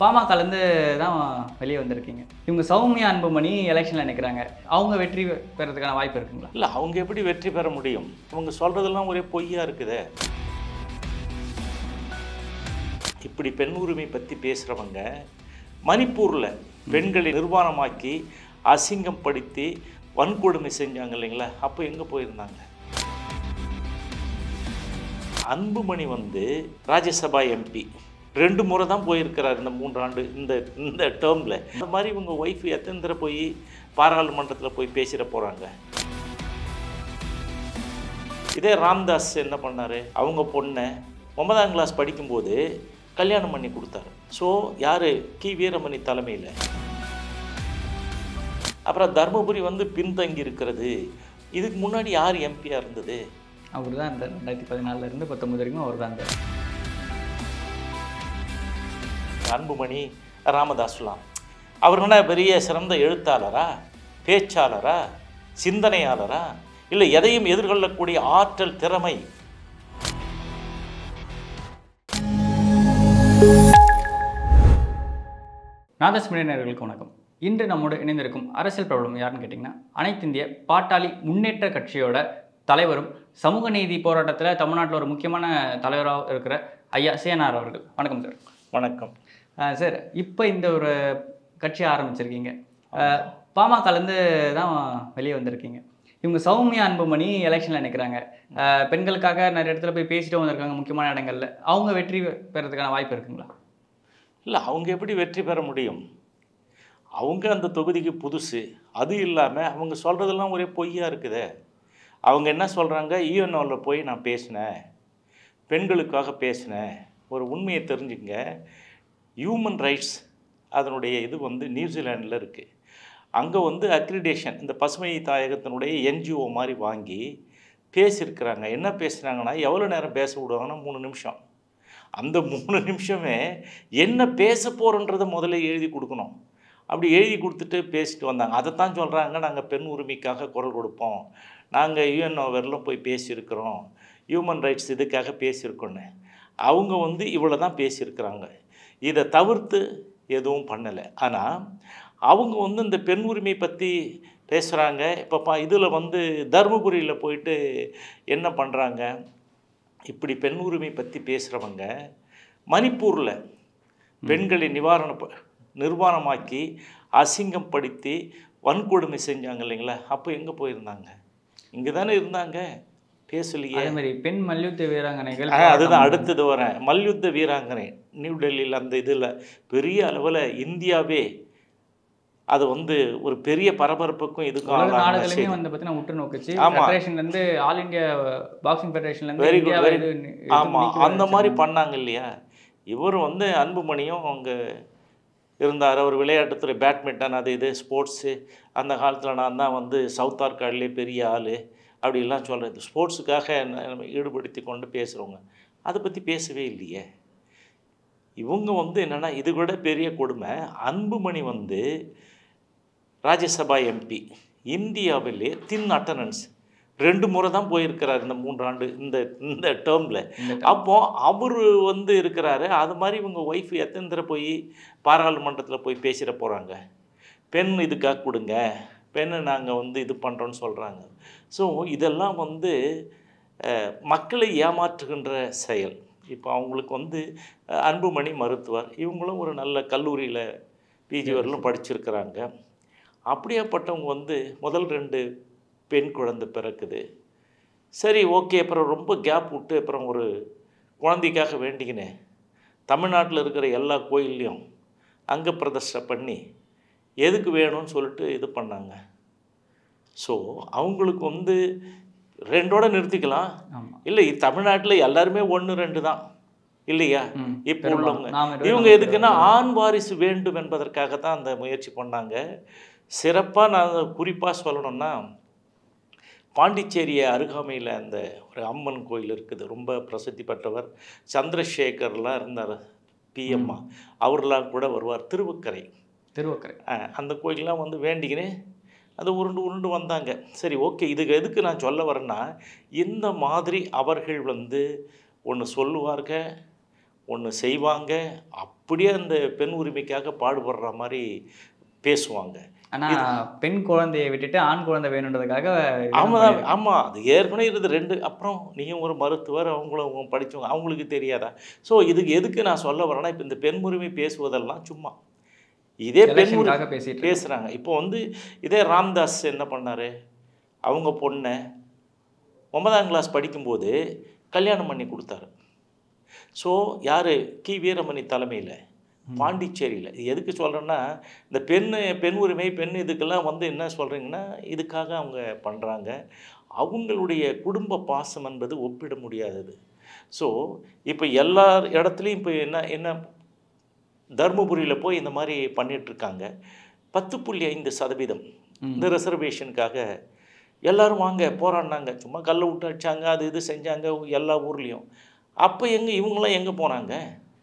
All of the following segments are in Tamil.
பாமகலேருந்து தான் வெளியே வந்திருக்கீங்க இவங்க சௌமியா அன்புமணி எலெக்ஷனில் நிற்கிறாங்க அவங்க வெற்றி பெறதுக்கான வாய்ப்பு இருக்குங்களா இல்லை அவங்க எப்படி வெற்றி பெற முடியும் அவங்க சொல்கிறதெல்லாம் ஒரே பொய்யா இருக்குதே இப்படி பெண் உரிமை பற்றி பேசுகிறவங்க மணிப்பூரில் பெண்களை நிர்வாணமாக்கி அசிங்கம் படுத்தி வன்கொடுமை செஞ்சாங்க இல்லைங்களா அப்போ எங்கே போயிருந்தாங்க அன்புமணி வந்து ராஜ்யசபா எம்பி ரெண்டு முறை தான் போயிருக்கிறார் இந்த மூன்றாண்டு இந்த இந்த டேர்மில் இந்த மாதிரி இவங்க ஒய்ஃப் எத்தனை தடவை போய் பாராளுமன்றத்தில் போய் பேசிட போகிறாங்க இதே ராம்தாஸ் என்ன பண்ணாரு அவங்க பொண்ணை ஒன்பதாம் கிளாஸ் படிக்கும்போது கல்யாணம் பண்ணி கொடுத்தாரு ஸோ யார் கி வீரமணி தலைமையில் அப்புறம் தர்மபுரி வந்து பின்தங்கி இருக்கிறது இதுக்கு முன்னாடி யார் எம்பியாக இருந்தது அவர் தான் இந்த ரெண்டாயிரத்தி பதினாலுல இருந்து பத்தொன்பது வரைக்கும் அவர் தான் இருந்தார் அன்புமணி ராமதாஸ்லாம் அவர் என்ன பெரிய சிறந்த எழுத்தாளரா பேச்சாளரா சிந்தனையாளரா இல்லை எதையும் எதிர்கொள்ளக்கூடிய ஆற்றல் திறமை நாதஸ்மிரினர்களுக்கு வணக்கம் இன்று நம்மோடு இணைந்திருக்கும் அரசியல் பிரபலம் யாருன்னு கேட்டிங்கன்னா அனைத்து இந்திய பாட்டாளி முன்னேற்ற கட்சியோட தலைவரும் சமூக நீதி போராட்டத்தில் தமிழ்நாட்டில் ஒரு முக்கியமான தலைவராக இருக்கிற ஐயா சேனார் அவர்கள் வணக்கம் சார் வணக்கம் அஹ் சார் இப்போ இந்த ஒரு கட்சி ஆரம்பிச்சிருக்கீங்க அஹ் பாமகலேருந்து தான் வெளியே வந்திருக்கீங்க இவங்க சௌமியா அன்புமணி எலெக்ஷனில் நிற்கிறாங்க அஹ் பெண்களுக்காக நிறைய இடத்துல போய் பேசிட்டு வந்திருக்காங்க முக்கியமான இடங்கள்ல அவங்க வெற்றி பெறதுக்கான வாய்ப்பு இருக்குங்களா இல்லை அவங்க எப்படி வெற்றி பெற முடியும் அவங்க அந்த தொகுதிக்கு புதுசு அது இல்லாமல் அவங்க சொல்கிறதெல்லாம் ஒரே பொய்யா இருக்குதே அவங்க என்ன சொல்கிறாங்க ஈஎன்ஓவில் போய் நான் பேசினேன் பெண்களுக்காக பேசினேன் ஒரு உண்மையை தெரிஞ்சுங்க ஹியூமன் ரைட்ஸ் அதனுடைய இது வந்து நியூசிலாண்டில் இருக்குது அங்கே வந்து அக்ரிடேஷன் இந்த பசுமை தாயகத்தினுடைய என்ஜிஓ மாதிரி வாங்கி பேசியிருக்கிறாங்க என்ன பேசுனாங்கன்னா எவ்வளோ நேரம் பேச விடுவாங்கன்னா மூணு நிமிஷம் அந்த மூணு நிமிஷமே என்ன பேச போகிறோன்றதை முதல்ல எழுதி கொடுக்கணும் அப்படி எழுதி கொடுத்துட்டு பேசிட்டு வந்தாங்க அதைத்தான் சொல்கிறாங்க நாங்கள் பெண் உரிமைக்காக குரல் கொடுப்போம் நாங்கள் யூஎன்ஓ வரலும் போய் பேசியிருக்கிறோம் ஹியூமன் ரைட்ஸ் இதுக்காக பேசியிருக்கோன்னு அவங்க வந்து இவ்வளோ தான் பேசியிருக்கிறாங்க இதை தவிர்த்து எதுவும் பண்ணலை ஆனால் அவங்க வந்து இந்த பெண் உரிமை பற்றி பேசுகிறாங்க இப்போ பா இதில் வந்து தருமபுரியில் போயிட்டு என்ன பண்ணுறாங்க இப்படி பெண் உரிமை பற்றி பேசுகிறவங்க மணிப்பூரில் பெண்களை நிவாரண நிர்வாணமாக்கி அசிங்கம் படுத்தி வன்கொடுமை செஞ்சாங்க இல்லைங்களா அப்போ எங்கே போயிருந்தாங்க இங்கே தானே இருந்தாங்க பேசலையே அதே மாதிரி பெண் மல்யுத்த வீராங்கனைகள் ஆ, அதுதான் அடுத்தது வரேன் மல்யுத்த வீராங்கனை நியூ டெல்லியில் அந்த இதில் பெரிய அளவில் இந்தியாவே அது வந்து ஒரு பெரிய பரபரப்புக்கும் இதுக்கும் உலக ஆளான நாடுகளுமே செய்தி. வந்து பார்த்தீங்கன்னா உற்று நோக்குச்சு ஆமா. ஃபெடரேஷன்ல இருந்து ஆல் இந்தியா பாக்ஸிங் ஃபெடரேஷன்ல இருந்து Very good, இந்தியாவை very இது good. நி- இது ஆமாம் நீக்கி அந்த மாதிரி வச்சிருந்தாங்க. பண்ணாங்க இல்லையா இவர் வந்து அன்புமணியும் அங்கே இருந்தார் அவர் விளையாட்டுத்துறை பேட்மிண்டன் அது இது ஸ்போர்ட்ஸு அந்த காலத்தில் நான் தான் வந்து சவுத் ஆர்காட்லேயே பெரிய ஆள் அப்படிலாம் சொல்கிறது ஸ்போர்ட்ஸுக்காக நம்ம ஈடுபடுத்தி கொண்டு பேசுகிறவங்க அதை பற்றி பேசவே இல்லையே இவங்க வந்து என்னென்னா இது கூட பெரிய கொடுமை அன்புமணி வந்து ராஜ்யசபா எம்பி இந்தியாவிலே தின் அட்டண்டன்ஸ் ரெண்டு முறை தான் போயிருக்கிறார் இந்த மூன்றாண்டு இந்த இந்த டேர்மில் இந்த அப்போ அவர் வந்து இருக்கிறாரு அது மாதிரி இவங்க ஒய்ஃப் எத்தனை தடவை போய் பாராளுமன்றத்தில் போய் பேசிட போகிறாங்க பெண் இதுக்காக கொடுங்க பெண்ணை நாங்கள் வந்து இது பண்ணுறோன்னு சொல்கிறாங்க ஸோ இதெல்லாம் வந்து அஹ், மக்களை ஏமாற்றுகின்ற செயல் இப்போ அவங்களுக்கு வந்து அஹ், அன்புமணி மருத்துவர் இவங்களும் ஒரு நல்ல கல்லூரியில் பிஜி வரலும் படிச்சிருக்கிறாங்க அப்படியாப்பட்டவங்க வந்து முதல் ரெண்டு பெண் குழந்தை பிறக்குது சரி ஓகே அப்புறம் ரொம்ப கேப் விட்டு அப்புறம் ஒரு குழந்தைக்காக வேண்டிக்கினேன் தமிழ்நாட்டில் இருக்கிற எல்லா கோயில்லையும் அங்க பிரதிஷ்டை பண்ணி எதுக்கு வேணும்னு சொல்லிட்டு இது பண்ணாங்க ஸோ அவங்களுக்கு வந்து ரெண்டோட நிறுத்திக்கலாம் ஆமா இல்லை தமிழ்நாட்டில் எல்லாருமே ஒன்று ரெண்டு தான் இல்லையா ம், இப்போ பெரும்பாலும். உள்ளவங்க நாம இருபது, இவங்க நாம எதுக்குன்னா இருபது. ஆண் வாரிசு வேண்டும் என்பதற்காக தான் அந்த முயற்சி பண்ணாங்க சிறப்பாக நான் குறிப்பாக சொல்லணும்னா பாண்டிச்சேரியை அருகாமையில் அந்த ஒரு அம்மன் கோயில் இருக்குது ரொம்ப பிரசித்தி பெற்றவர் சந்திரசேகர்லாம் இருந்தார் பிஎம்மா அவர்லாம் கூட வருவார் திருவக்கரை திருவக்கரை அஹ், அந்த கோயிலெலாம் வந்து வேண்டிக்கினே அது உருண்டு உருண்டு வந்தாங்க சரி ஓகே இதுக்கு எதுக்கு நான் சொல்ல வரேன்னா இந்த மாதிரி அவர்கள் வந்து ஒன்று சொல்லுவார்கள் ஒன்று செய்வாங்க அப்படியே அந்த பெண் உரிமைக்காக பாடுபடுற மாதிரி பேசுவாங்க ஆனா பெண் குழந்தையை விட்டுட்டு ஆண் குழந்தை வேணுன்றதுக்காக ஆமாம் ஆமாம் அது ஏற்கனவே இருந்தது ரெண்டு அப்புறம் நீயும் ஒரு மருத்துவர் அவங்களும் அவங்க படித்தவங்க அவங்களுக்கு தெரியாதா ஸோ இதுக்கு எதுக்கு நான் சொல்ல வரேன்னா இப்போ இந்த பெண் உரிமை பேசுவதெல்லாம் சும்மா இதே பெண் உரிமை எலெக்ஷனுக்காக பேசிட்டு பேசுகிறாங்க இப்போ வந்து இதே ராம்தாஸ் என்ன பண்ணார் அவங்க பொண்ணை ஒன்பதாம் கிளாஸ் படிக்கும்போது கல்யாணம் பண்ணி கொடுத்தாரு ஸோ யார் கி வீரமணி தலைமையில் பாண்டிச்சேரியில் இது எதுக்கு சொல்கிறேன்னா இந்த பெண் பெண் உரிமை பெண் இதுக்கெல்லாம் வந்து என்ன சொல்கிறீங்கன்னா இதுக்காக அவங்க பண்ணுறாங்க அவங்களுடைய குடும்ப பாசம் என்பது ஒப்பிட முடியாதது ஸோ இப்போ எல்லா இடத்துலையும் இப்போ என்ன என்ன தருமபுரியில் போய் இந்த மாதிரி பண்ணிட்டு இருக்காங்க பத்து புள்ளி ஐந்து சதவீதம் ம். இந்த ரிசர்வேஷனுக்காக எல்லாரும் வாங்க போராடினாங்க சும்மா கல்லை விட்டு அடிச்சாங்க அது இது செஞ்சாங்க எல்லா ஊர்லேயும் அப்போ எங்கே இவங்களாம் எங்கே போனாங்க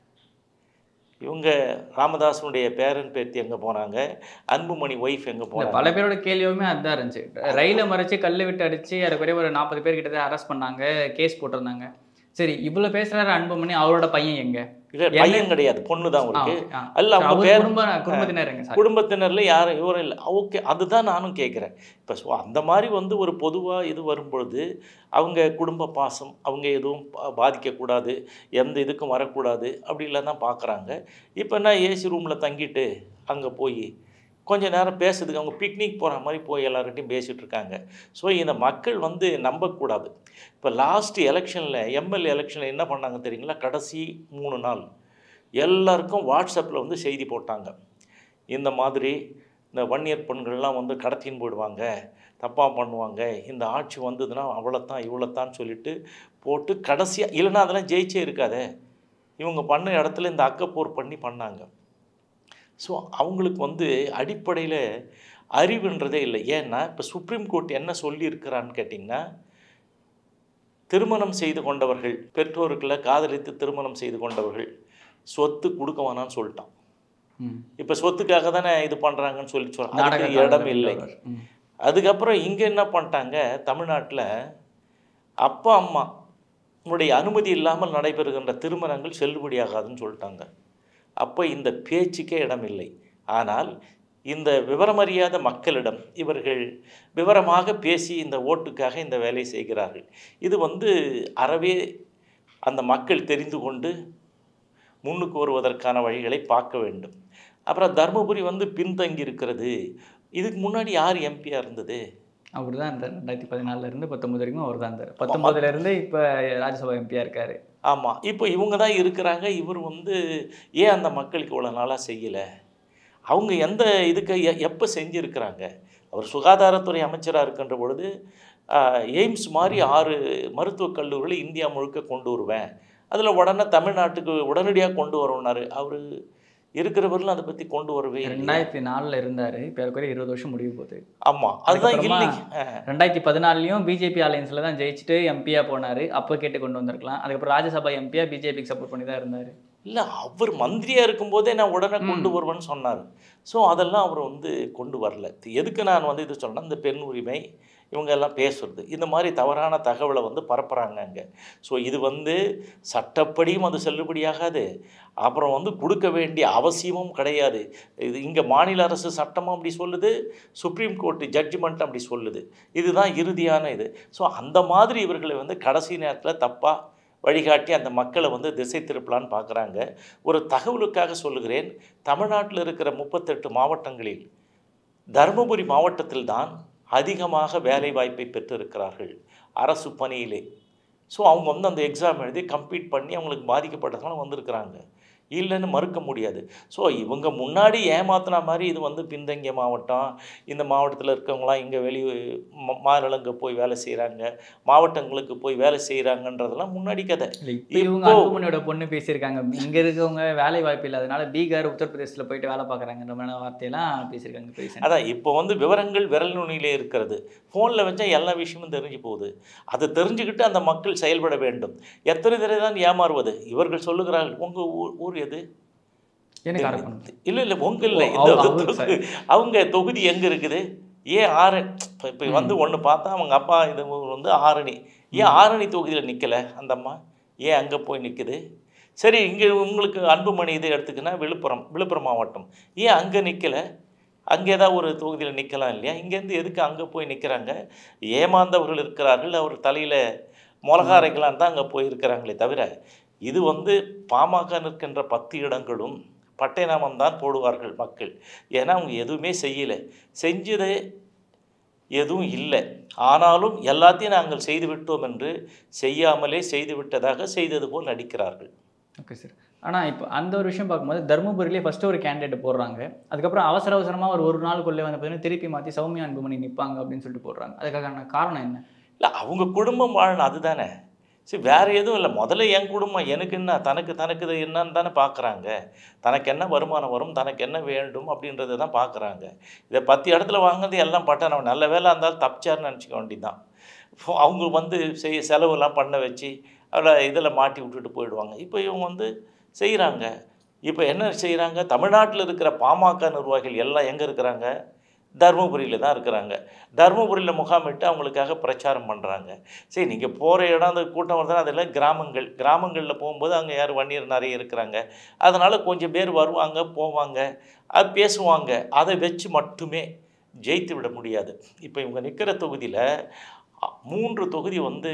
இவங்க ராமதாசனுடைய பேரன் பேத்தி எங்கே போனாங்க அன்புமணி ஒய்ஃப் எங்கே இல்ல போனாங்க பல பேரோட கேள்வியுமே அதுதான் இருந்துச்சு ரயிலை மறைச்சு கல்லை விட்டு அடிச்சு அதுக்குறைய ஒரு நாற்பது பேர் கிட்ட அரெஸ்ட் பண்ணாங்க கேஸ் போட்டிருந்தாங்க சரி இவ்வளவு பேசுறாரு அன்புமணி அவரோட பையன் எங்க இல்லை பையன் கிடையாது பொண்ணு தான் ஆ, அவருக்கு ஆ. அல்ல அவங்க அவர் பேர் குடும்ப குடும்பத்தினருங்க சார் குடும்பத்தினரில் யாரும் இவரும் இல்லை ஓகே அதுதான் நானும் கேட்குறேன் இப்போ ஸோ அந்த மாதிரி வந்து ஒரு பொதுவாக இது வரும்பொழுது அவங்க குடும்ப பாசம் அவங்க எதுவும் பா- பாதிக்கக்கூடாது எந்த இதுக்கும் வரக்கூடாது அப்படிலாம் தான் பார்க்குறாங்க இப்போ என்ன ஏசி ரூமில் தங்கிட்டு அங்கே போய் கொஞ்ச நேரம் பேசுறதுக்கு அவங்க பிக்னிக் போகிற மாதிரி போய் எல்லார்கிட்டையும் பேசிகிட்டு இருக்காங்க ஸோ இந்த மக்கள் வந்து நம்பக்கூடாது இப்போ லாஸ்ட் எலெக்ஷனில் எம்எல்ஏ எலெக்ஷனில் என்ன பண்ணாங்க தெரியுங்களா கடைசி மூணு நாள் எல்லாருக்கும் வாட்ஸ்அப்பில் வந்து செய்தி போட்டாங்க இந்த மாதிரி இந்த வன்னியர் பெண்கள்லாம் வந்து கடத்தின்னு போயிடுவாங்க தப்பாக பண்ணுவாங்க இந்த ஆட்சி வந்ததுன்னா அவ்வளோத்தான் இவ்வளோத்தான் சொல்லிட்டு போட்டு கடைசியாக இல்லைன்னா அதெல்லாம் ஜெயிச்சே இருக்காதே இவங்க பண்ண இடத்துல இந்த அக்கப்போர் பண்ணி பண்ணாங்க ஸோ அவங்களுக்கு வந்து அடிப்படையில் அறிவுன்றதே இல்லை ஏன்னா இப்போ சுப்ரீம் கோர்ட் என்ன சொல்லியிருக்கிறான்னு கேட்டிங்கன்னா திருமணம் செய்து கொண்டவர்கள் பெற்றோர்களை காதலித்து திருமணம் செய்து கொண்டவர்கள் சொத்து கொடுக்க வேணாம்னு சொல்லிட்டான் ம். இப்போ சொத்துக்காக தானே இது பண்ணுறாங்கன்னு சொல்லி சொல்ல நாடக அதுக்கு இடம் இல்லை ம். அதுக்கப்புறம் இங்கே என்ன பண்ணிட்டாங்க தமிழ்நாட்டில் அப்பா அம்மா உடைய அனுமதி இல்லாமல் நடைபெறுகின்ற திருமணங்கள் செல்லுபடியாகாதுன்னு சொல்லிட்டாங்க அப்போ இந்த பேச்சுக்கே இடம் இல்லை ஆனால் இந்த விவரமறியாத மக்களிடம் இவர்கள் விவரமாக பேசி இந்த ஓட்டுக்காக இந்த வேலை செய்கிறார்கள் இது வந்து அறவே அந்த மக்கள் தெரிந்து கொண்டு முன்னுக்கு வருவதற்கான வழிகளை பார்க்க வேண்டும் அப்புறம் தருமபுரி வந்து பின்தங்கி இருக்கிறது இதுக்கு முன்னாடி யார் எம்பியாக இருந்தது அவர் தான் இந்த ரெண்டாயிரத்தி பதினாலுல இருந்து பத்தொன்பது வரைக்கும் அவர் தான் இருந்தார் பத்தொன்பதுல இருந்து இப்ப ராஜ்யசபா எம்பியா இருக்காரு ஆமாம் இப்போ இவங்க தான் இருக்கிறாங்க இவர் வந்து ஏன் அந்த மக்களுக்கு இவ்வளோ நாளாக செய்யலை அவங்க எந்த இதுக்கு எ- எப்போ செஞ்சுருக்கிறாங்க அவர் சுகாதாரத்துறை அமைச்சராக இருக்கின்ற பொழுது ஆஹ், எய்ம்ஸ் மாதிரி ஆறு மருத்துவக் கல்லூரிகளை இந்தியா முழுக்க கொண்டு வருவேன் அதில் உடனே தமிழ்நாட்டுக்கு உடனடியாக கொண்டு வரணுன்னாரு அவர் இருக்கிறவர்களும் அதை பற்றி கொண்டு வரவே இல்லை ரெண்டாயிரத்தி நாலுல இருந்தாரு இப்ப அதுக்குறைய இருபது வருஷம் முடிய போகுது ஆமாம் அதுதான் அதுக்கப்புறமா இல்லை ரெண்டாயிரத்தி பதினாலுலயும் பிஜேபி அலையன்ஸ்ல தான் ஜெயிச்சுட்டு எம்பியா போனாரு அப்போ கேட்டு கொண்டு வந்திருக்கலாம் அதுக்கப்புறம் ராஜ்யசபா எம்பியா பிஜேபிக்கு சப்போர்ட் பண்ணி தான் இருந்தாரு இல்லை அவர் மந்திரியாக இருக்கும்போதே நான் உடனே கொண்டு வருவேன்னு சொன்னார் ஸோ அதெல்லாம் அவர் வந்து கொண்டு வரல எதுக்கு நான் வந்து இது சொன்னேன் இந்த பெண் உரிமை இவங்க எல்லாம் பேசுறது இந்த மாதிரி தவறான தகவலை வந்து பரப்புகிறாங்க அங்கே ஸோ இது வந்து சட்டப்படியும் அது செல்லுபடியாகாது அப்புறம் வந்து கொடுக்க வேண்டிய அவசியமும் கிடையாது இது இங்கே மாநில அரசு சட்டமும் அப்படி சொல்லுது சுப்ரீம் கோர்ட் ஜட்ஜ்மெண்ட் அப்படி சொல்லுது இதுதான் இறுதியான இது ஸோ அந்த மாதிரி இவர்களை வந்து கடைசி நேரத்தில் தப்பாக வழிகாட்டி அந்த மக்களை வந்து திசை திருப்பலான்னு பார்க்குறாங்க ஒரு தகவலுக்காக சொல்லுகிறேன் தமிழ்நாட்டில் இருக்கிற முப்பத்தெட்டு மாவட்டங்களில் தருமபுரி மாவட்டத்தில் தான் அதிகமாக வேலை வாய்ப்பை பெற்றிருக்கிறார்கள் அரசு பணியிலே ஸோ அவங்க வந்து அந்த எக்ஸாம் எழுதி கம்ப்ளீட் பண்ணி அவங்களுக்கு பாதிக்கப்பட்டதுனால வந்திருக்கிறாங்க இல்லைன்னு மறுக்க முடியாது ஸோ இவங்க முன்னாடி ஏமாத்துன மாதிரி இது வந்து பின்தங்கிய மாவட்டம் இந்த மாவட்டத்தில் இருக்கவங்களாம் இங்கே வெளி ம- மாநிலங்க போய் வேலை செய்கிறாங்க மாவட்டங்களுக்கு போய் வேலை செய்கிறாங்கன்றதெல்லாம் முன்னாடி கதை இல்ல இப்ப இவங்க இப்போ- அன்புமணியோட பொண்ணு பேசியிருக்காங்க இங்க இருக்கவங்க வேலை வாய்ப்பு இல்லாதனால பீகார் உத்தரப்பிரதேசத்துல போயிட்டு வேலை பார்க்குறாங்கன்ற மாதிரி வார்த்தையெல்லாம் பேசியிருக்காங்க இப்போ recent ஆ. அதான் இப்போ வந்து விவரங்கள் விரல் நுனியிலே இருக்கிறது ஃபோனில் வச்சா எல்லா விஷயமும் தெரிஞ்சு போகுது அதை தெரிஞ்சுக்கிட்டு அந்த மக்கள் செயல்பட வேண்டும் எத்தனை தடவை தான் ஏமாறுவது இவர்கள் சொல்லுகிறார்கள் உங்கள் ஊர் ஊர் எது எனக்கு அரக்கணும் இல்லை இல்லை உங்கள் இல்லை ஓ, இந்த அவ- அவரு தொகு- அவங்க தொகுதி எங்கே இருக்குது ஏன் ஆரணி இப்போ இப்போ வந்து ஒன்று பார்த்தா அவங்க அப்பா இது ஊர் வந்து ஆரணி ஏன் ஆரணி தொகுதியில் நிற்கலை அந்த அம்மா ஏன் அங்கே போய் நிற்குது சரி இங்கே உங்களுக்கு அன்புமணி இது எடுத்துக்கினா விழுப்புரம் விழுப்புரம் மாவட்டம் ஏன் அங்கே நிற்கலை அங்கே ஏதாவது ஒரு தொகுதியில் நிற்கலாம் இல்லையா இங்கேருந்து எதுக்கு அங்கே போய் நிற்கிறாங்க ஏமாந்தவர்கள் இருக்கிறார்கள் அவர் தலையில் மிளகா அரைக்கலான்னு தான் அங்கே போய் இருக்கிறாங்களே தவிர இது வந்து பாமக நிற்கின்ற பத்து இடங்களும் பட்டைநாமம் தான் போடுவார்கள் மக்கள் ஏன்னா அவங்க எதுவுமே செய்யலை செஞ்சதே எதுவும் இல்லை ஆனாலும் எல்லாத்தையும் நாங்கள் செய்து விட்டோம் என்று செய்யாமலே செய்து விட்டதாக செய்தது போல் நடிக்கிறார்கள் ஓகே சார் ஆனால் இப்போ அந்த ஒரு விஷயம் பார்க்கும்போது தருமபுரியிலே ஃபஸ்ட்டு ஒரு கேண்டிடேட் போடுறாங்க அதுக்கப்புறம் அவசர அவசரமாக ஒரு ஒரு நாளுக்குள்ளே வந்து பார்த்தீங்கன்னா திருப்பி மாற்றி சௌமியா அன்புமணி நிற்பாங்க அப்படின்னு சொல்லிட்டு போடுறாங்க அதுக்கான காரணம் என்ன இல்லை அவங்க குடும்பம் வாழணும் அதுதானே சரி வேறு எதுவும் இல்லை முதல்ல என் குடும்பம் எனக்கு என்ன தனக்கு தனக்கு இது என்னன்னு தானே பார்க்குறாங்க தனக்கு என்ன வருமானம் வரும் தனக்கு என்ன வேண்டும் அப்படின்றத தான் பார்க்குறாங்க இதை பத்து இடத்துல வாங்குறது எல்லாம் பட்டான நல்ல வேலை இருந்தாலும் தப்பிச்சாருன்னு நினச்சிக்க வேண்டியதுதான் இப்போ அவங்க வந்து செய் செலவுலாம் பண்ண வச்சு அவளை இதில் மாட்டி விட்டுட்டு போயிடுவாங்க இப்போ இவங்க வந்து செய்கிறாங்க இப்போ என்ன செய்கிறாங்க தமிழ்நாட்டில் இருக்கிற பாமக நிர்வாகிகள் எல்லாம் எங்கே இருக்கிறாங்க தருமபுரியில் தான் இருக்கிறாங்க தருமபுரியில் முகாமிட்டு அவங்களுக்காக பிரச்சாரம் பண்ணுறாங்க சரி நீங்கள் போகிற இடம் அந்த கூட்டம் வருதுன்னா அதெல்லாம் கிராமங்கள் கிராமங்களில் போகும்போது அங்கே யார் வன்னியர் நிறைய இருக்கிறாங்க அதனால் கொஞ்சம் பேர் வருவாங்க போவாங்க அது பேசுவாங்க அதை வச்சு மட்டுமே ஜெயித்து விட முடியாது இப்போ இவங்க நிற்கிற தொகுதியில் அ, மூன்று தொகுதி வந்து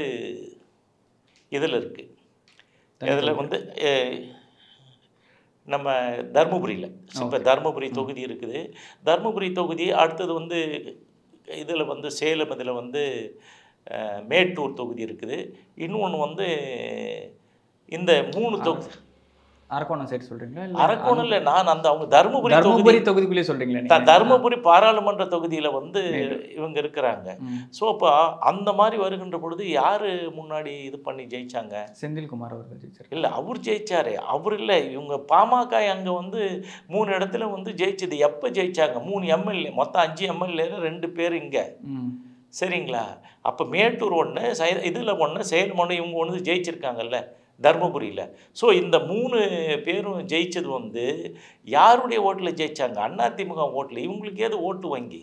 இதில் இருக்குது இதில் வந்து அஹ், நம்ம தருமபுரியில் இப்போ தருமபுரி தொகுதி இருக்குது தருமபுரி தொகுதி அடுத்தது வந்து இதில் வந்து சேலம் இதில் வந்து அஹ், மேட்டூர் தொகுதி இருக்குது இன்னொன்று வந்து இந்த மூணு தொகுதி அரக்கோணம் சைடு சொல்கிறீங்களா இல்லை அரக்கோணம் இல்லை நான் அந்த அவங்க தருமபுரி தொகுதி தருமபுரி தொகுதிக்குள்ளே சொல்கிறீங்களா த- நீங்கள் தருமபுரி பாராளுமன்ற தொகுதியில் வந்து இவங்க இருக்கிறாங்க ம். ஸோ அப்போ அந்த மாதிரி வருகின்ற பொழுது யார் முன்னாடி இது பண்ணி ஜெயிச்சாங்க செந்தில்குமார் அவர்கள் ஜெயிச்சார் இல்லை அவர் ஜெயிச்சாரு அவர் இல்லை இவங்க பாமக அங்கே வந்து மூணு இடத்துல வந்து ஜெயிச்சது எப்போ ஜெயிச்சாங்க மூணு எம்எல்ஏ மொத்தம் அஞ்சு எம்எல்ஏ ரெண்டு பேர் இங்கே ம் சரிங்களா அப்போ மேட்டூர் ஒன்று சை இதில் ஒன்று சேலம் ஒன்று இவங்க ஒன்று ஜெயிச்சிருக்காங்கல்ல தர்மபுரியில் ஸோ இந்த மூணு பேரும் ஜெயிச்சது வந்து யாருடைய ஓட்டில் ஜெயிச்சாங்க அதிமுக ஓட்டில் இவங்களுக்கு ஏது ஓட்டு வங்கி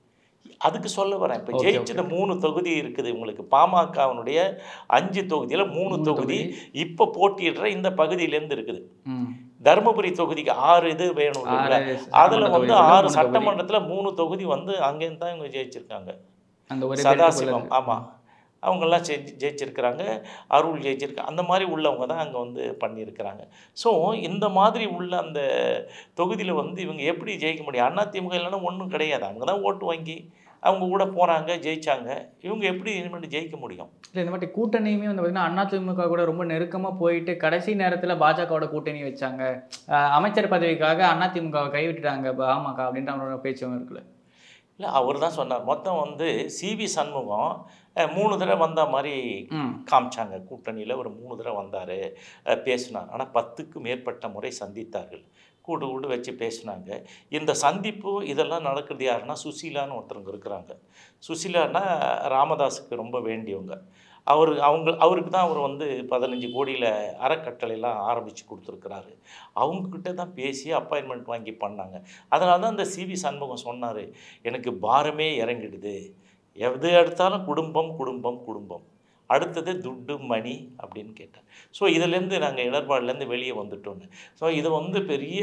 அதுக்கு சொல்ல வரேன் இப்போ Okay, ஜெயிச்சது மூணு தொகுதி இருக்குது இவங்களுக்கு பாமகவினுடைய அஞ்சு தொகுதியில் மூணு மூணு தொகுதி இப்போ போட்டியிடுற இந்த பகுதியிலேருந்து இருக்குது ம் தருமபுரி தொகுதிக்கு ஆறு இது வேணும் இல்லைங்களா ஆறு அதில் சட்டமன்ற வந்து தொகுதிகள், ஆறு மூணு தொகுதி. சட்டமன்றத்தில் மூணு தொகுதி வந்து அங்கேருந்து தான் இவங்க ஜெயிச்சிருக்காங்க அந்த ஒரே சதாசிவம் ஆமாம் அவங்கெல்லாம் ஜெயிச்சு ஜெயிச்சிருக்கிறாங்க அருள் ஜெயிச்சிருக்காங்க அந்த மாதிரி உள்ளவங்க தான் அங்கே வந்து பண்ணியிருக்கிறாங்க ஸோ இந்த மாதிரி உள்ள அந்த தொகுதியில் வந்து இவங்க எப்படி ஜெயிக்க முடியும் அதிமுக இல்லைன்னா ஒன்றும் கிடையாது அவங்க தான் ஓட்டு வாங்கி அவங்க கூட போகிறாங்க ஜெயிச்சாங்க இவங்க எப்படி இனிமேட்டு ஜெயிக்க முடியும் இல்லை இந்த மாதிரி கூட்டணியுமே வந்து பார்த்தீங்கன்னா அதிமுக கூட ரொம்ப நெருக்கமாக போயிட்டு கடைசி நேரத்தில் பாஜகவோட கூட்டணி வச்சாங்க அஹ் அமைச்சர் பதவிக்காக அதிமுகவை கைவிட்டுட்டாங்க பாமக அப்படின்ற அவரோட பேச்சும் இருக்குல்ல இல்லை அவர் தான் சொன்னார் மொத்தம் வந்து சிவி சண்முகம் அஹ், மூணு தடவை வந்த மாதிரி ம் காமிச்சாங்க கூட்டணியில் ஒரு மூணு தடவை வந்தார் பேசினார் ஆனால் பத்துக்கு மேற்பட்ட முறை சந்தித்தார்கள் கூட்டு கூட்டு வச்சு பேசினாங்க இந்த சந்திப்பு இதெல்லாம் நடக்கிறது யாருன்னா சுசீலான்னு ஒருத்தவங்க இருக்கிறாங்க சுசீலான்னா ராமதாஸுக்கு ரொம்ப வேண்டியவங்க அவர் அவங்க அவருக்கு தான் அவர் வந்து பதினஞ்சு கோடியில் அறக்கட்டளைலாம் ஆரம்பித்து கொடுத்துருக்குறாரு அவங்கக்கிட்ட தான் பேசி அப்பாயின்மெண்ட் வாங்கி பண்ணாங்க அதனால தான் இந்த சிவி சண்முகம் சொன்னார் எனக்கு பாரமே இறங்கிடுது எது எடுத்தாலும் குடும்பம் குடும்பம் குடும்பம் அடுத்தது துட்டு மணி அப்படின்னு கேட்டேன் ஸோ இதுலேருந்து நாங்கள் இடர்பாடுலேருந்து வெளியே வந்துட்டோன்னு ஸோ இது வந்து பெரிய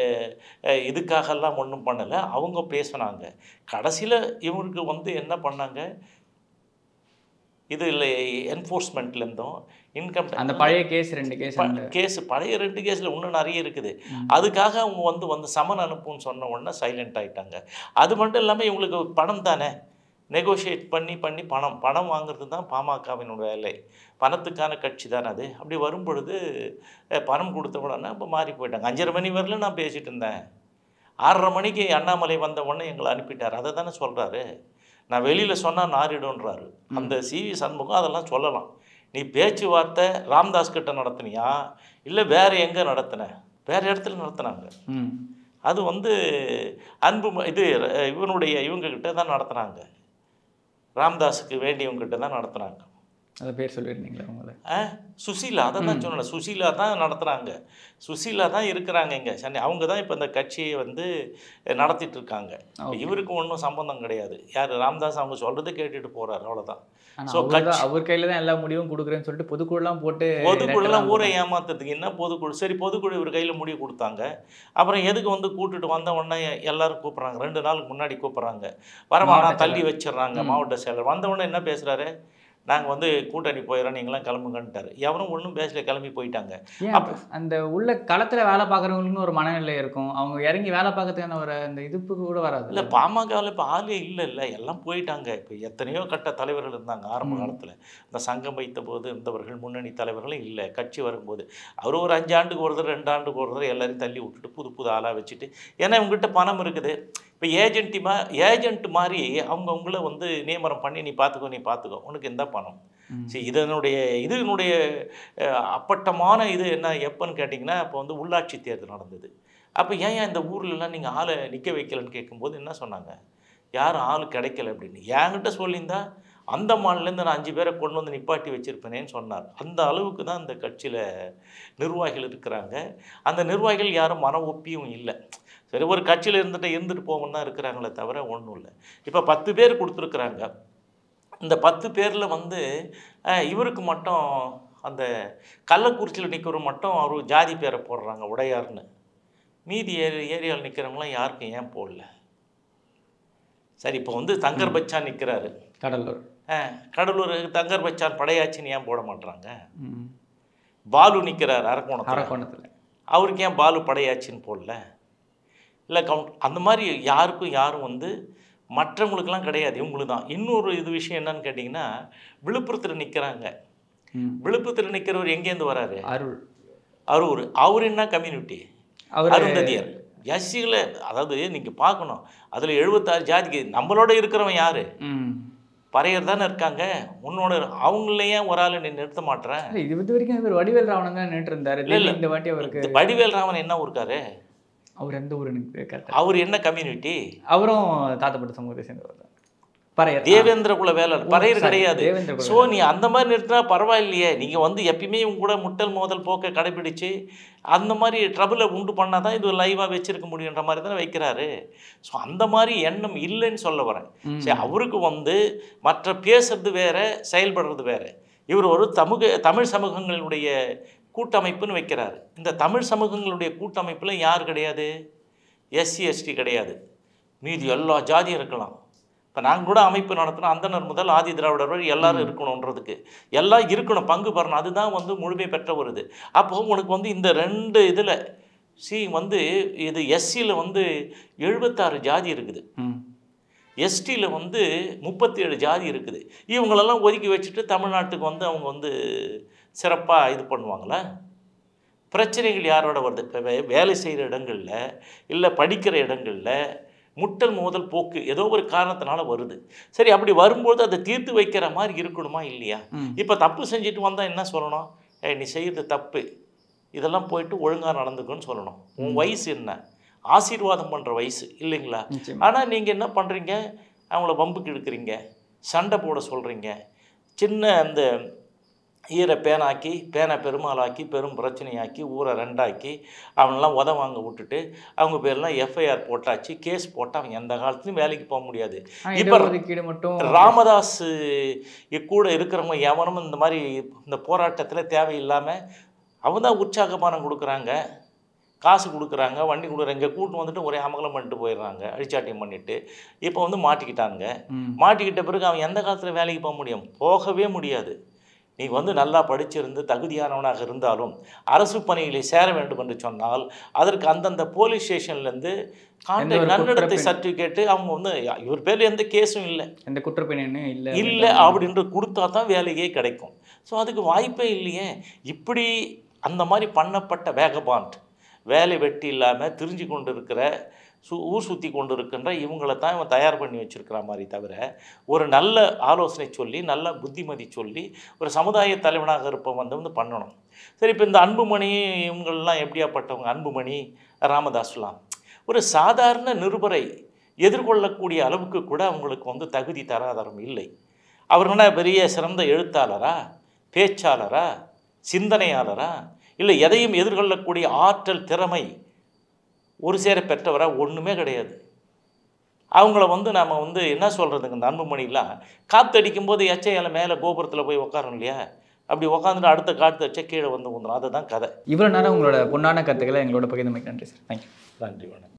அஹ், இதுக்காகலாம் ஒன்றும் பண்ணலை அவங்க பேசுனாங்க கடைசியில் இவருக்கு வந்து என்ன பண்ணாங்க இது இல்லை என்ஃபோர்ஸ்மெண்ட்லேருந்தும் இன்கம் அந்த பழைய கேஸ் ரெண்டு கேஸ் அந்த கேஸ் பழைய ரெண்டு கேஸில் இன்னும் நிறைய இருக்குது ம். அதுக்காக அவங்க வந்து வந்து சமன் அனுப்புன்னு சொன்ன உடனே சைலண்ட் ஆயிட்டாங்க அது மட்டும் இல்லாமல் இவங்களுக்கு பணம் தானே நெகோஷியேட் பண்ணி பண்ணி பணம் பணம் வாங்குறது தான் பாமகவினோட வேலை பணத்துக்கான கட்சி தானே அது அப்படி வரும் பொழுது அஹ், பணம் கொடுத்த உடனே இப்போ மாறி போயிட்டாங்க அஞ்சரை மணி வரல நான் பேசிட்டு இருந்தேன் ஆறரை மணிக்கு அண்ணாமலை வந்த உடனே எங்களை அனுப்பிட்டார் அதை தானே சொல்கிறாரு நான் வெளியில் சொன்னால் நாரிடும்ன்றாரு அந்த சிவி சண்முகம் அதெல்லாம் சொல்லலாம் நீ பேச்சுவார்த்தை ராம்தாஸ் கிட்ட நடத்துனியா இல்லை வேற எங்கே நடத்தின வேற இடத்துல நடத்துனாங்க ம் அது வந்து அன்பு ம- இது அஹ், இவனுடைய இவங்க கிட்ட தான் நடத்துனாங்க ராம்தாஸுக்கு வேண்டியவங்க கிட்ட தான் நடத்துனாங்க அதை பேர் சொல்லியிருந்தீங்களா உங்களை ஆ சுசீலா அதை தான் சொன்னேன் சுசீலா தான் நடத்துகிறாங்க சுசீலா தான் இருக்கிறாங்க இங்கே சென்னை அவங்க தான் இப்போ இந்த கட்சியை வந்து நடத்திட்டு இருக்காங்க இப்ப இவருக்கு ஒன்றும் சம்பந்தம் கிடையாது யார் ராமதாஸ் அவங்க சொல்கிறத கேட்டுட்டு போகிறாரு அவ்வளோதான் ஆனா So, அவர் தான் அவர் கையில தான் எல்லா முடிவும் கொடுக்குறேன்னு சொல்லிட்டு பொதுக்குழுலாம் போட்டு பொதுக்குழுலாம் ஊரை ஏமாத்துறதுக்கு என்ன பொதுக்குழு சரி பொதுக்குழு இவர் கையில் முடிவு கொடுத்தாங்க அப்புறம் எதுக்கு வந்து கூட்டிட்டு வந்த உடனே எல்லாரும் கூப்பிட்றாங்க ரெண்டு நாளுக்கு முன்னாடி கூப்பிட்றாங்க வரமானா மாவட்ட தள்ளி வச்சிடுறாங்க மாவட்ட செயலர் வந்த உடனே என்ன பேசுகிறாரு நாங்கள் வந்து கூட்டணி போயிடறோம் நீங்களாம் கிளம்புங்கன்ட்டாரு எவரும் ஒன்றும் பேசல கிளம்பி போயிட்டாங்க ஏன் அப்ப அந்த உள்ள களத்துல வேலை பார்க்குறவங்களுக்குன்னு ஒரு மனநிலை இருக்கும் அவங்க இறங்கி வேலை பார்க்கறதுக்கான ஒரு அந்த இதுப்பு கூட வராது இல்லை பாமகவில் இப்போ ஆளே இல்லை இல்லை எல்லாம் போயிட்டாங்க இப்போ எத்தனையோ கட்ட தலைவர்கள் இருந்தாங்க ஆரம்ப காலத்தில் இந்த சங்கம் வைத்த போது இருந்தவர்கள் முன்னணி தலைவர்களும் இல்லை கட்சி வரும்போது அவர் ஒரு அஞ்சு ஆண்டுக்கு ஒரு தடவை ரெண்டு ஆண்டுக்கு ஒரு தடவை எல்லாரையும் தள்ளி விட்டுட்டு புது புது ஆளாக வச்சுட்டு ஏன்னா இவங்ககிட்ட பணம் இருக்குது இப்போ ஏஜென்ட்டி மா ஏஜென்ட் மாதிரி அவங்கவுங்கள வந்து நியமனம் பண்ணி நீ பார்த்துக்கோ நீ பார்த்துக்கோ உனக்கு எந்த பணம் ம். சரி இதனுடைய இதனுடைய அஹ், அப்பட்டமான இது என்ன எப்போன்னு கேட்டிங்கன்னா இப்போ வந்து உள்ளாட்சி தேர்தல் நடந்தது அப்போ ஏன் ஏன் இந்த ஊர்லலாம் நீங்கள் ஆளை நிற்க வைக்கலன்னு கேட்கும்போது என்ன சொன்னாங்க யாரும் ஆள் கிடைக்கல அப்படின்னு என்கிட்ட சொல்லியிருந்தா அந்த மாநிலேருந்து நான் அஞ்சு பேரை கொண்டு வந்து நிப்பாட்டி வச்சிருப்பேனேன்னு சொன்னார் அந்த அளவுக்கு தான் இந்த கட்சியில் நிர்வாகிகள் இருக்கிறாங்க அந்த நிர்வாகிகள் யாரும் மன ஒப்பியும் இல்லை சரி ஒரு கட்சியில் இருந்துட்டு இருந்துட்டு போவோம்னு தான் இருக்கிறாங்களே தவிர ஒன்றும் இல்லை இப்போ பத்து பேர் கொடுத்துருக்குறாங்க இந்த பத்து பேரில் வந்து அஹ், இவருக்கு மட்டும் அந்த கள்ளக்குறிச்சியில் நிற்கிறவர் மட்டும் அவர் ஜாதி பேரை போடுறாங்க உடையார்னு மீதி ஏரி ஏரியாவில் நிற்கிறவங்களாம் யாருக்கும் ஏன் போடல சரி இப்போ வந்து தங்கர் பச்சான் நிற்கிறாரு கடலூர் கடலூர் தங்கர் பச்சான் படையாச்சின்னு ஏன் போட மாட்றாங்க ம். பாலு நிற்கிறார் அரக்கோணத்தில் அரக்கோணத்துல அவருக்கு ஏன் பாலு படையாச்சின்னு போடல இல்லை கவுண்ட் அந்த மாதிரி யாருக்கும் யாரும் வந்து மற்றவங்களுக்கெல்லாம் கிடையாது இவங்களுக்கு தான் இன்னொரு இது விஷயம் என்னன்னு கேட்டிங்கன்னா விழுப்புரத்தில் நிற்கிறாங்க ம். விழுப்புரத்தில் நிற்கிறவர் எங்கேருந்து வராரு அருள் அரூர் அவர் என்ன கம்யூனிட்டி அவர் அருந்ததியர் எஸ்சிகளை அதாவது நீங்கள் பார்க்கணும் அதில் எழுபத்தாறு ஜாதிக்கு நம்மளோட இருக்கிறவன் யார் ம் பறையர் தானே இருக்காங்க உன்னோட அவங்கள ஏன் ஒரு ஆள் நீ நிறுத்த மாட்டேறேன் இல்ல, இது இது வரைக்கும் இவர் வடிவேல் ராவணன் தான் நின்றுட்டு இருந்தாரு இல்ல, இல்ல. இந்த வாட்டி அவருக்கு இந்த வடிவேல் ராமன் என்ன ஊருக்காரு அவர் எந்த ஊர் எனக்கு கரெக்டாக அவர் என்ன கம்யூனிட்டி அவரும் தாத்தப்பட்ட சமூகத்தை சேர்ந்தவர் தான் பறையர் தேவேந்திர குல வேலர் பறையர் sorry, கிடையாது தேவேந்திர குல ஸோ நீ அந்த மாதிரி நிறுத்தினா பரவாயில்லையே நீங்கள் வந்து எப்பயுமே இவங்க கூட முட்டல் மோதல் போக்க கடைபிடிச்சு அந்த மாதிரி ட்ரபிளை உண்டு பண்ணால் தான் இது லைவாக வச்சிருக்க முடியுன்ற மாதிரி தானே வைக்கிறாரு ஸோ அந்த மாதிரி எண்ணம் இல்லைன்னு சொல்ல வரேன் ம். சரி அவருக்கு வந்து மற்ற பேசுறது வேற செயல்படுறது வேற இவர் ஒரு சமூக தமிழ் சமூகங்களுடைய கூட்டமைப்புன்னு வைக்கிறாரு இந்த தமிழ் சமூகங்களுடைய கூட்டமைப்பில் யார் கிடையாது எஸ்சி எஸ்டி கிடையாது மீதி எல்லா ஜாதியும் இருக்கலாம் இப்போ நாங்கள் கூட அமைப்பு நடத்தினோம் அந்தனர் முதல் ஆதி திராவிடர் வரை எல்லாரும் இருக்கணுன்றதுக்கு எல்லாம் இருக்கணும் பங்கு பெறணும் அதுதான் வந்து முழுமை பெற்ற ஒரு இது அப்போ உனக்கு வந்து இந்த ரெண்டு இதில் சி வந்து இது எஸ்சியில் வந்து எழுபத்தாறு ஜாதி இருக்குது ம் எஸ்டியில் வந்து முப்பத்தி ஏழு ஜாதி இருக்குது இவங்களெல்லாம் ஒதுக்கி வச்சுட்டு தமிழ்நாட்டுக்கு வந்து அவங்க வந்து சிறப்பாக இது பண்ணுவாங்களா பிரச்சனைகள் யாரோட வருது இப்போ வே வேலை செய்கிற இடங்களில் இல்லை படிக்கிற இடங்களில் முட்டல் மோதல் போக்கு ஏதோ ஒரு காரணத்தினால வருது சரி அப்படி வரும்போது அதை தீர்த்து வைக்கிற மாதிரி இருக்கணுமா இல்லையா ம். இப்போ தப்பு செஞ்சுட்டு வந்தால் என்ன சொல்லணும் ஏய் நீ செய்கிறது தப்பு இதெல்லாம் போயிட்டு ஒழுங்காக நடந்துக்கன்னு சொல்லணும் உன் வயசு என்ன ஆசீர்வாதம் பண்ணுற வயசு இல்லைங்களா நிச்சயமா ஆனால் நீங்கள் என்ன பண்ணுறீங்க அவங்கள வம்புக்கு இழுக்கிறீங்க சண்டை போட சொல்கிறீங்க சின்ன அந்த ஈரை பேனாக்கி பேனை பெருமாளாக்கி பெரும் பிரச்சனையாக்கி ஊரை ரெண்டாக்கி அவனெல்லாம் உத வாங்க விட்டுட்டு அவங்க பேர்லாம் எஃப்ஐஆர் போட்டாச்சு கேஸ் போட்டால் அவன் எந்த காலத்துலையும் வேலைக்கு போக முடியாது ஆனா இப்ப இடஒதுக்கீடு மட்டும் ராமதாஸ் கூட இருக்கிறவங்க எவனும் இந்த மாதிரி இந்த போராட்டத்தில் தேவையில்லாமல் அவங்க தான் உற்சாகமானம் கொடுக்குறாங்க காசு கொடுக்குறாங்க வண்டி கொடுக்குறாங்க இங்கே கூட்டு வந்துட்டு ஒரே அமகலம் பண்ணிட்டு போயிடுறாங்க அழிச்சாட்டியம் பண்ணிட்டு இப்போ வந்து மாட்டிக்கிட்டாங்க ம். மாட்டிக்கிட்ட பிறகு அவன் எந்த காலத்தில் வேலைக்கு போக முடியும் போகவே முடியாது நீ வந்து நல்லா படிச்சிருந்து தகுதியானவனாக இருந்தாலும் அரசு பணிகளில் சேர வேண்டும் என்று சொன்னால் அதற்கு அந்தந்த போலீஸ் ஸ்டேஷன்லேருந்து எந்த கான்ட்ராக்ட் ஒரு நன்னடத்தை குற்றப்பின்- சர்டிஃபிகேட்டு அவங்க வந்து இவர் பேரில் எந்த கேஸும் இல்லை எந்த குற்றப்பின்னு இல்லை இல்லை அப்படின்ற கொடுத்தா தான் வேலையே கிடைக்கும் ஸோ அதுக்கு வாய்ப்பே இல்லையே இப்படி அந்த மாதிரி பண்ணப்பட்ட வேகபாண்ட் வேலை வெட்டி இல்லாமல் திரிஞ்சு கொண்டு இருக்கிற சு ஊர் சுற்றி கொண்டு இருக்கின்ற இவங்களை தான் இவன் தயார் பண்ணி வச்சிருக்கிற மாதிரி தவிர ஒரு நல்ல ஆலோசனை சொல்லி நல்ல புத்திமதி சொல்லி ஒரு சமுதாய தலைவனாக இருப்பவன் வந்து வந்து பண்ணணும் சரி இப்போ இந்த அன்புமணி இவங்களெல்லாம் எப்படியாப்பட்டவங்க அன்புமணி ராமதாஸ்லாம் ஒரு சாதாரண நிருபரை எதிர்கொள்ளக்கூடிய அளவுக்கு கூட அவங்களுக்கு வந்து தகுதி தராதரம் இல்லை அவர் என்ன பெரிய சிறந்த எழுத்தாளரா பேச்சாளரா சிந்தனையாளரா இல்லை எதையும் எதிர்கொள்ளக்கூடிய ஆற்றல் திறமை ஒரு சேர பெற்றவரா ஒன்றுமே கிடையாது அவங்கள வந்து நாம் வந்து என்ன சொல்கிறதுங்க இந்த அன்புமணிலாம் காற்றடிக்கும் போது எச்சையால மேலே கோபுரத்தில் போய் உட்காரோம் இல்லையா அப்படி உட்காந்துட்டு அடுத்த காற்று வச்சா கீழே வந்து வந்துடும் அதுதான் கதை இவ்வளோ நேரம் உங்களோட பொன்னான கருத்துக்களை எங்களோட பகிர்ந்தமைக்கு நன்றி சார் தேங்க்யூ நன்றி வணக்கம்